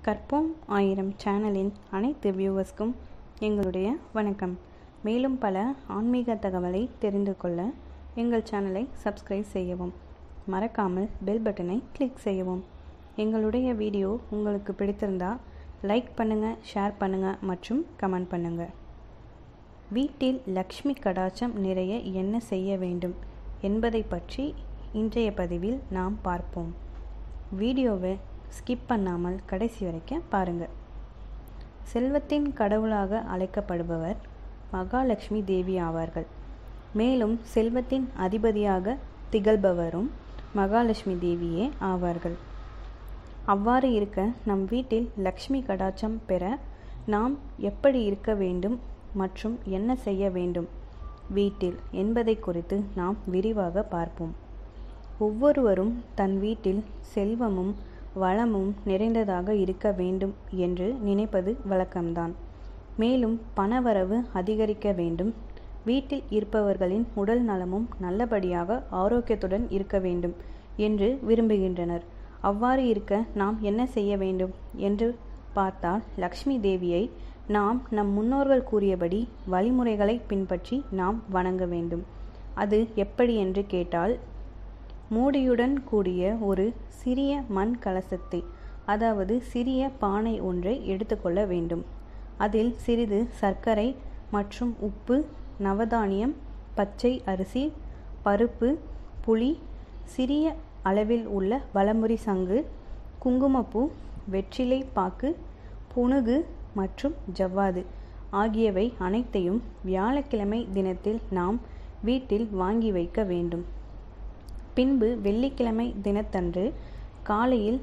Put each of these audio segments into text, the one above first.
கற்போம் ஆயிரம் சேனலின் அனைத்து வியூவர்ஸ்க்கும் எங்களுடைய வணக்கம் மேலும் பல ஆன்மீக தகவலை தெரிந்து கொள்ள எங்கள் சேனலை சப்ஸ்கிரைப் செய்யவும் மறக்காமல் பெல் பட்டனை கிளிக் செய்யவும் எங்களுடைய வீடியோ உங்களுக்கு பிடித்திருந்தா லைக் பண்ணுங்கள் ஷேர் பண்ணுங்கள் மற்றும் கமெண்ட் பண்ணுங்கள் வீட்டில் லக்ஷ்மி கடாச்சம் நிறைய என்ன செய்ய வேண்டும் என்பதை பற்றி இன்றைய பதிவில் நாம் பார்ப்போம் வீடியோவை ஸ்கிப் பண்ணாமல் கடைசி வரைக்கும் பாருங்கள் செல்வத்தின் கடவுளாக அழைக்கப்படுபவர் மகாலட்சுமி தேவி ஆவார்கள் மேலும் செல்வத்தின் அதிபதியாக திகழ்பவரும் மகாலட்சுமி தேவியே ஆவார்கள் அவ்வாறு இருக்க நம் வீட்டில் லக்ஷ்மி கடாச்சம் பெற நாம் எப்படி இருக்க வேண்டும் மற்றும் என்ன செய்ய வேண்டும் வீட்டில் என்பதை குறித்து நாம் விரிவாக பார்ப்போம் ஒவ்வொருவரும் தன் வீட்டில் செல்வமும் வளமும் நிறைந்ததாக இருக்க வேண்டும் என்று நினைப்பது வழக்கம்தான் மேலும் பணவரவு அதிகரிக்க வேண்டும் வீட்டில் இருப்பவர்களின் உடல் நலமும் நல்லபடியாக ஆரோக்கியத்துடன் இருக்க வேண்டும் என்று விரும்புகின்றனர் அவ்வாறு இருக்க நாம் என்ன செய்ய வேண்டும் என்று பார்த்தால் லக்ஷ்மி தேவியை நாம் நம் முன்னோர்கள் கூறியபடி வழிமுறைகளை பின்பற்றி நாம் வணங்க வேண்டும் அது எப்படி என்று கேட்டால் மூடியுடன் கூடிய ஒரு சிறிய மண் கலசத்தை அதாவது சிறிய பானை ஒன்றை எடுத்துக்கொள்ள வேண்டும் அதில் சிறிது சர்க்கரை மற்றும் உப்பு நவதானியம் பச்சை அரிசி பருப்பு புளி சிறிய அளவில் உள்ள வலமுறி சங்கு குங்குமப்பூ வெற்றிலை பாக்கு புனுகு மற்றும் ஜவ்வாது ஆகியவை அனைத்தையும் வியாழக்கிழமை தினத்தில் நாம் வீட்டில் வாங்கி வைக்க வேண்டும் பின்பு வெள்ளிக்கிழமை தினத்தன்று காலையில்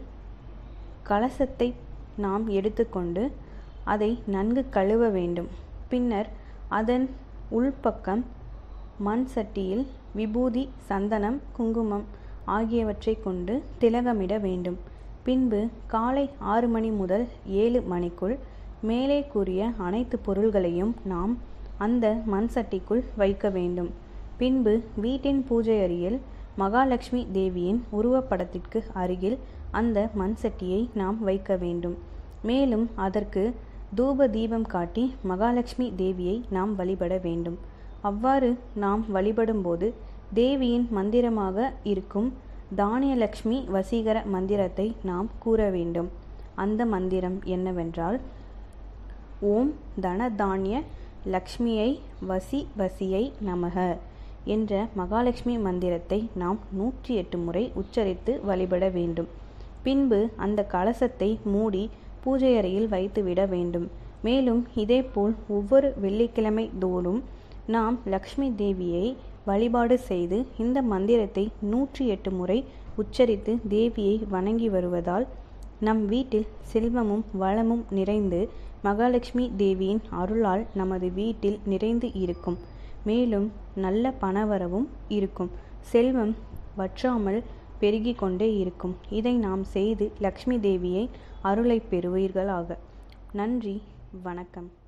கலசத்தை நாம் எடுத்துக்கொண்டு அதை நன்கு கழுவ வேண்டும் பின்னர் அதன் உள்பக்கம் மண் சட்டியில் விபூதி சந்தனம் குங்குமம் ஆகியவற்றை கொண்டு திலகமிட வேண்டும் பின்பு காலை ஆறு மணி முதல் ஏழு மணிக்குள் மேலே கூறிய அனைத்து பொருள்களையும் நாம் அந்த மண் சட்டிக்குள் வைக்க வேண்டும் பின்பு வீட்டின் பூஜை அறையில் மகாலட்சுமி தேவியின் உருவப்படத்திற்கு அருகில் அந்த மண் சட்டியை நாம் வைக்க வேண்டும் மேலும் அதற்கு தூப தீபம் காட்டி மகாலட்சுமி தேவியை நாம் வழிபட வேண்டும் அவ்வாறு நாம் வழிபடும்போது தேவியின் மந்திரமாக இருக்கும் தானியலக்ஷ்மி வசீகர மந்திரத்தை நாம் கூற வேண்டும் அந்த மந்திரம் என்னவென்றால் ஓம் தனதானிய லக்ஷ்மியை வசி வசியை நமக என்ற மகாலட்சுமி மந்திரத்தை நாம் நூற்றி எட்டு முறை உச்சரித்து வழிபட வேண்டும் பின்பு அந்த கலசத்தை மூடி பூஜை அறையில் வைத்துவிட வேண்டும் மேலும் இதேபோல் ஒவ்வொரு வெள்ளிக்கிழமை தோறும் நாம் லக்ஷ்மி தேவியை வழிபாடு செய்து இந்த மந்திரத்தை நூற்றி எட்டு முறை உச்சரித்து தேவியை வணங்கி வருவதால் நம் வீட்டில் செல்வமும் வளமும் நிறைந்து மகாலட்சுமி தேவியின் அருளால் நமது வீட்டில் நிறைந்து இருக்கும் மேலும் நல்ல பணவரவும் இருக்கும் செல்வம் வற்றாமல் பெருகி கொண்டே இருக்கும் இதை நாம் செய்து லக்ஷ்மி தேவியை அருளை பெறுவீர்களாக நன்றி வணக்கம்